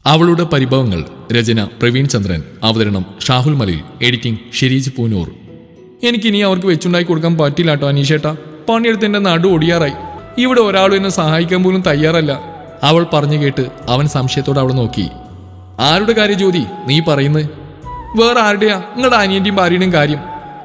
അവളുടെ പരിഭവങ്ങൾ രചന പ്രവീൺ ചന്ദ്രൻ അവതരണം ഷാഹുൽ മലിൽ എഡിറ്റിംഗ് ഷിരീജ് പൂനൂർ എനിക്കിനി അവർക്ക് വെച്ചുണ്ടാക്കി കൊടുക്കാൻ പറ്റില്ല കേട്ടോ അനീഷേട്ടാ പണിയെടുത്ത് എൻ്റെ നടു ഒടിയാറായി ഇവിടെ ഒരാളും എന്നെ സഹായിക്കാൻ പോലും തയ്യാറല്ല അവൾ പറഞ്ഞു കേട്ട് അവൻ സംശയത്തോടെ അവളെ നോക്കി ആരുടെ കാര്യം ജ്യോതി നീ പറയുന്നത് വേറെ ആരുടെയാ നിങ്ങളുടെ അനിയന്റെയും ഭാര്യയുടെയും കാര്യം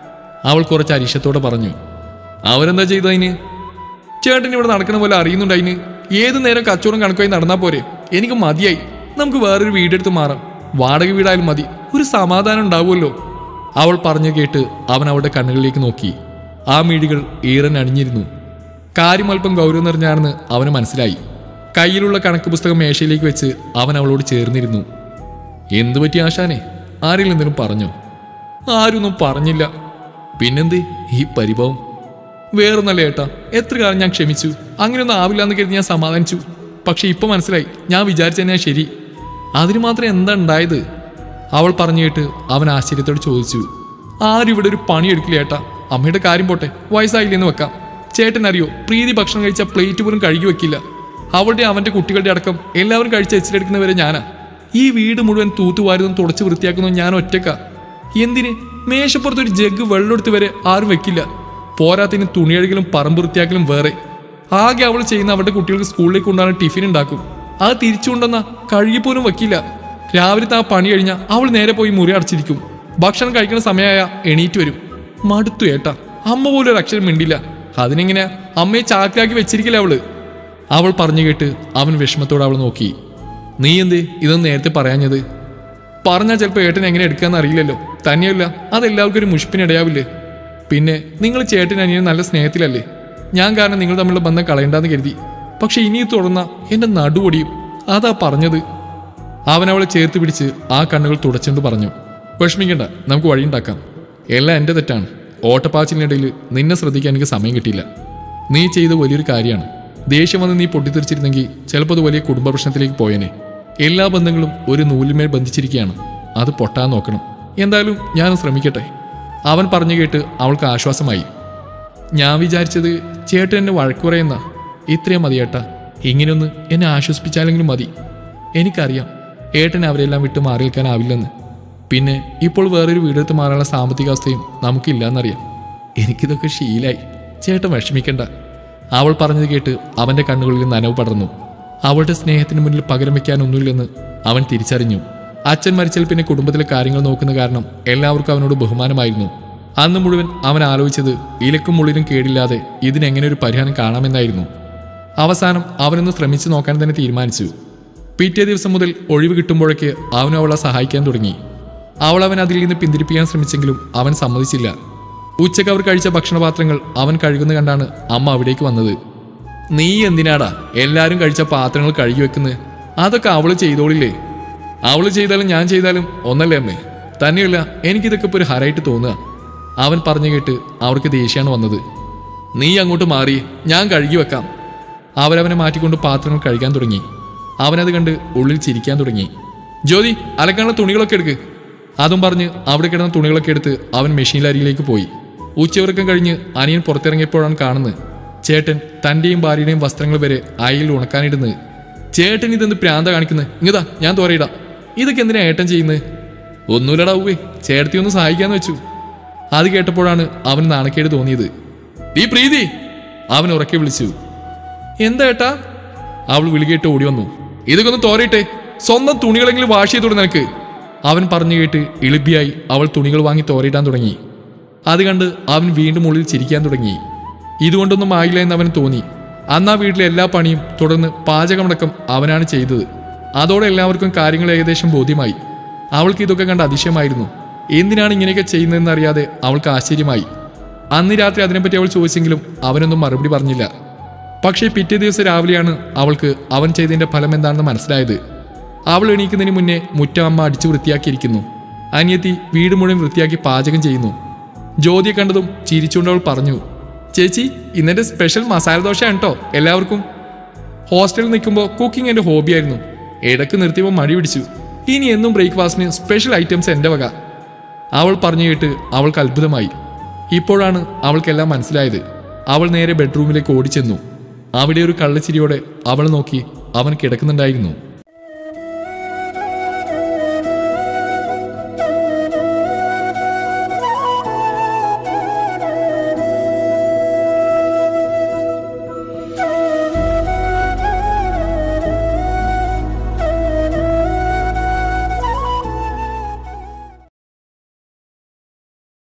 അവൾ കുറച്ച് അരിശത്തോടെ പറഞ്ഞു അവരെന്താ ചെയ്തതിന് ചേട്ടൻ ഇവിടെ നടക്കണ പോലെ അറിയുന്നുണ്ട് അതിന് ഏത് നേരം കച്ചവടം കണക്കായി നടന്നാ പോരെ എനിക്ക് മതിയായി നമുക്ക് വേറൊരു വീടെടുത്ത് മാറാം വാടക വീടായാലും മതി ഒരു സമാധാനം ഉണ്ടാവുമല്ലോ അവൾ പറഞ്ഞു കേട്ട് അവൻ അവളുടെ കണ്ണുകളിലേക്ക് നോക്കി ആ മിഴികൾ ഈറൻ അണിഞ്ഞിരുന്നു കാര്യം അല്പം ഗൗരവം നിറഞ്ഞാണെന്ന് അവന് മനസ്സിലായി കയ്യിലുള്ള കണക്ക് പുസ്തകം മേശയിലേക്ക് വെച്ച് അവൻ അവളോട് ചേർന്നിരുന്നു എന്തു പറ്റി ആശാനെ ആരെങ്കിലും എന്തെങ്കിലും പറഞ്ഞോ ആരൊന്നും പറഞ്ഞില്ല പിന്നെന്ത് ഈ പരിഭവം വേറൊന്നല്ല ഏട്ടാ എത്ര കാലം ഞാൻ ക്ഷമിച്ചു അങ്ങനെയൊന്നും ആവില്ല എന്ന് കരുതി ഞാൻ സമാധാനിച്ചു പക്ഷെ ഇപ്പൊ മനസ്സിലായി ഞാൻ വിചാരിച്ച തന്നെയാ ശരി അതിന് മാത്രം എന്താ ഉണ്ടായത് അവൾ പറഞ്ഞു കേട്ട് അവൻ ആശ്ചര്യത്തോട് ചോദിച്ചു ആരും ഇവിടെ ഒരു പണി എടുക്കില്ല ഏട്ടാ അമ്മയുടെ കാര്യം പോട്ടെ വയസ്സായില്ലെന്ന് വെക്കാം ചേട്ടൻ അറിയോ പ്രീതി ഭക്ഷണം കഴിച്ച പ്ലേറ്റ് പോലും കഴുകി വെക്കില്ല അവളുടെ അവന്റെ കുട്ടികളുടെ അടക്കം എല്ലാവരും കഴിച്ച് എച്ചിലെടുക്കുന്നവരെ ഞാനാ ഈ വീട് മുഴുവൻ തൂത്തുവാരുന്നതും തുടച്ച് വൃത്തിയാക്കുന്നതും ഞാൻ ഒറ്റക്കാ എന്തിന് മേശപ്പുറത്ത് ഒരു ജഗ് വെള്ളമെടുത്ത് വരെ ആരും വെക്കില്ല പോരാത്തിന് തുണിയഴുകലും പറമ്പ് വൃത്തിയാക്കലും വേറെ ആകെ അവൾ ചെയ്യുന്ന അവളുടെ കുട്ടികൾക്ക് സ്കൂളിലേക്ക് കൊണ്ടാണ് ടിഫിൻ ഉണ്ടാക്കും അത് തിരിച്ചു കൊണ്ടുവന്ന കഴുകിപ്പോലും വെക്കില്ല രാവിലത്തെ ആ പണി കഴിഞ്ഞാൽ അവൾ നേരെ പോയി മുറി അടച്ചിരിക്കും ഭക്ഷണം കഴിക്കുന്ന സമയമായ എണീറ്റ് വരും മടുത്തു ഏട്ടാ അമ്മ പോലും ഒരു അക്ഷരം മിണ്ടില്ല അതിനെങ്ങനെ അമ്മയെ ചാക്കിലാക്കി വെച്ചിരിക്കില്ല അവള് അവൾ പറഞ്ഞു കേട്ട് അവൻ വിഷമത്തോടെ അവൾ നോക്കി നീ എന്ത് ഇതൊന്നും നേരത്തെ പറയാഞ്ഞത് പറഞ്ഞാൽ ചിലപ്പോൾ ഏട്ടൻ എങ്ങനെ എടുക്കാന്ന് അറിയില്ലല്ലോ തന്നെയല്ല അതെല്ലാവർക്കും ഒരു മുഷിപ്പിനിടയാവില്ലേ പിന്നെ നിങ്ങൾ ചേട്ടൻ അനിയൻ നല്ല സ്നേഹത്തിലല്ലേ ഞാൻ കാരണം നിങ്ങൾ തമ്മിലുള്ള ബന്ധം കളയണ്ടെന്ന് കരുതി പക്ഷെ ഇനി തുടർന്ന എന്റെ നടുപൊടിയും അതാ പറഞ്ഞത് അവൻ അവളെ ചേർത്ത് പിടിച്ച് ആ കണ്ണുകൾ തുടച്ചുകൊണ്ട് പറഞ്ഞു വിഷമിക്കണ്ട നമുക്ക് വഴിയുണ്ടാക്കാം എല്ലാം എൻ്റെ തെറ്റാണ് ഓട്ടപ്പാച്ചിലിനിടയിൽ നിന്നെ ശ്രദ്ധിക്കാൻ എനിക്ക് സമയം കിട്ടിയില്ല നീ ചെയ്ത വലിയൊരു കാര്യമാണ് ദേഷ്യം വന്ന് നീ പൊട്ടിത്തെറിച്ചിരുന്നെങ്കിൽ ചിലപ്പോൾ അത് വലിയ കുടുംബ പ്രശ്നത്തിലേക്ക് പോയേനെ എല്ലാ ബന്ധങ്ങളും ഒരു നൂലിന്മേൽ ബന്ധിച്ചിരിക്കുകയാണ് അത് പൊട്ടാൻ നോക്കണം എന്തായാലും ഞാൻ ശ്രമിക്കട്ടെ അവൻ പറഞ്ഞു കേട്ട് അവൾക്ക് ആശ്വാസമായി ഞാൻ വിചാരിച്ചത് ചേട്ടൻ എന്നെ വഴക്ക് പറയുന്ന ഇത്രയും മതി ഏട്ടാ ഇങ്ങനെയൊന്ന് എന്നെ ആശ്വസിപ്പിച്ചാലെങ്കിലും മതി എനിക്കറിയാം ഏട്ടൻ അവരെല്ലാം വിട്ട് മാറി നിൽക്കാനാവില്ലെന്ന് പിന്നെ ഇപ്പോൾ വേറൊരു വീടെടുത്ത് മാറാനുള്ള സാമ്പത്തികാവസ്ഥയും നമുക്കില്ലാന്നറിയാം എനിക്കിതൊക്കെ ശീലായി ചേട്ടൻ വിഷമിക്കണ്ട അവൾ പറഞ്ഞത് കേട്ട് അവന്റെ കണ്ണുകളിൽ നനവ് പടർന്നു അവളുടെ സ്നേഹത്തിന് മുന്നിൽ പകരം വെക്കാനൊന്നുമില്ലെന്ന് അവൻ തിരിച്ചറിഞ്ഞു അച്ഛൻ മരിച്ചാൽ പിന്നെ കുടുംബത്തിലെ കാര്യങ്ങൾ നോക്കുന്ന കാരണം എല്ലാവർക്കും അവനോട് ബഹുമാനമായിരുന്നു അന്ന് മുഴുവൻ അവൻ ആലോചിച്ചത് ഇലക്കും മുള്ളിലും കേടില്ലാതെ ഇതിനെങ്ങനെ ഒരു പരിഹാരം കാണാമെന്നായിരുന്നു അവസാനം അവനൊന്ന് ശ്രമിച്ചു നോക്കാൻ തന്നെ തീരുമാനിച്ചു പിറ്റേ ദിവസം മുതൽ ഒഴിവ് കിട്ടുമ്പോഴേക്ക് അവനും അവളെ സഹായിക്കാൻ തുടങ്ങി അവൾ അവൻ അതിൽ നിന്ന് പിന്തിരിപ്പിക്കാൻ ശ്രമിച്ചെങ്കിലും അവൻ സമ്മതിച്ചില്ല ഉച്ചയ്ക്ക് അവർ കഴിച്ച ഭക്ഷണപാത്രങ്ങൾ അവൻ കഴുകുന്ന കണ്ടാണ് അമ്മ അവിടേക്ക് വന്നത് നീ എന്തിനാടാ എല്ലാരും കഴിച്ച പാത്രങ്ങൾ കഴുകി വെക്കുന്നത് അതൊക്കെ അവള് ചെയ്തോളില്ലേ അവള് ചെയ്താലും ഞാൻ ചെയ്താലും ഒന്നല്ലേ അമ്മേ തന്നെയല്ല എനിക്കിതൊക്കെ ഇപ്പോൾ ഒരു ഹരായിട്ട് തോന്നുക അവൻ പറഞ്ഞു കേട്ട് അവർക്ക് ദേഷ്യമാണ് വന്നത് നീ അങ്ങോട്ട് മാറി ഞാൻ കഴുകി വെക്കാം അവരവനെ മാറ്റിക്കൊണ്ട് പാത്രങ്ങൾ കഴുകാൻ തുടങ്ങി അവനത് കണ്ട് ഉള്ളിൽ ചിരിക്കാൻ തുടങ്ങി ജ്യോതി അലക്കാനുള്ള തുണികളൊക്കെ എടുക്ക് അതും പറഞ്ഞ് അവിടെ കിടന്ന തുണികളൊക്കെ എടുത്ത് അവൻ മെഷീനിലരിയിലേക്ക് പോയി ഉച്ചയുറക്കം കഴിഞ്ഞ് അനിയൻ പുറത്തിറങ്ങിയപ്പോഴാണ് കാണുന്നത് ചേട്ടൻ തന്റെയും ഭാര്യയുടെയും വസ്ത്രങ്ങൾ വരെ അയയിൽ ഉണക്കാനിടുന്നത് ചേട്ടൻ ഇതെന്ത് പ്രാന്ത കാണിക്കുന്നത് ഇങ്ങതാ ഞാൻ തോരയിടാം ഇതൊക്കെ എന്തിനാ ഏട്ടൻ ചെയ്യുന്നത് ഒന്നുമില്ലടാ ഉവ്വേ ചേട്ടത്തി ഒന്ന് സഹായിക്കാന്ന് വെച്ചു അത് കേട്ടപ്പോഴാണ് അവൻ നാണക്കേട് തോന്നിയത് ഈ പ്രീതി അവൻ ഉറക്കെ വിളിച്ചു എന്താ ഏട്ടാ അവൾ വിളികേട്ട് ഓടി വന്നു ഇതൊക്കെ ഒന്ന് തോരയിട്ടെ സ്വന്തം തുണികളെങ്കിലും വാഷ് ചെയ്തോളൂ നിനക്ക് അവൻ പറഞ്ഞു കേട്ട് എളുപ്പിയായി അവൾ തുണികൾ വാങ്ങി തോരയിടാൻ തുടങ്ങി അത് കണ്ട് അവൻ വീണ്ടും ഉള്ളിൽ ചിരിക്കാൻ തുടങ്ങി ഇതുകൊണ്ടൊന്നും ആയില്ല എന്ന് അവന് തോന്നി അന്ന് ആ വീട്ടിലെ എല്ലാ പണിയും തുടർന്ന് പാചകമടക്കം അവനാണ് ചെയ്തത് അതോടെ എല്ലാവർക്കും കാര്യങ്ങൾ ഏകദേശം ബോധ്യമായി അവൾക്ക് ഇതൊക്കെ കണ്ട് അതിശയമായിരുന്നു എന്തിനാണ് ഇങ്ങനെയൊക്കെ ചെയ്യുന്നതെന്ന് അറിയാതെ അവൾക്ക് ആശ്ചര്യമായി അന്ന് രാത്രി അതിനെപ്പറ്റി അവൾ ചോദിച്ചെങ്കിലും അവനൊന്നും മറുപടി പറഞ്ഞില്ല പക്ഷേ പിറ്റേ ദിവസം രാവിലെയാണ് അവൾക്ക് അവൻ ചെയ്തതിന്റെ ഫലം എന്താണെന്ന് മനസ്സിലായത് അവൾ എണീക്കുന്നതിന് മുന്നേ മുറ്റം അമ്മ അടിച്ചു വൃത്തിയാക്കിയിരിക്കുന്നു അനിയത്തി വീട് മുഴുവൻ വൃത്തിയാക്കി പാചകം ചെയ്യുന്നു ജ്യോതിയെ കണ്ടതും ചിരിച്ചുകൊണ്ട് അവൾ പറഞ്ഞു ചേച്ചി ഇന്നെന്റെ സ്പെഷ്യൽ മസാല ദോശയാണ് കേട്ടോ എല്ലാവർക്കും ഹോസ്റ്റലിൽ നിൽക്കുമ്പോൾ കുക്കിംഗ് എൻ്റെ ഹോബിയായിരുന്നു ഇടയ്ക്ക് നിർത്തിയപ്പോൾ മടി പിടിച്ചു ഇനി എന്നും ബ്രേക്ക്ഫാസ്റ്റിന് സ്പെഷ്യൽ ഐറ്റംസ് എൻ്റെ വക അവൾ പറഞ്ഞു കേട്ട് അവൾക്ക് അത്ഭുതമായി ഇപ്പോഴാണ് അവൾക്കെല്ലാം മനസ്സിലായത് അവൾ നേരെ ബെഡ്റൂമിലേക്ക് ഓടിച്ചെന്നു അവിടെ ഒരു കള്ളച്ചിരിയോടെ അവൾ നോക്കി അവൻ കിടക്കുന്നുണ്ടായിരുന്നു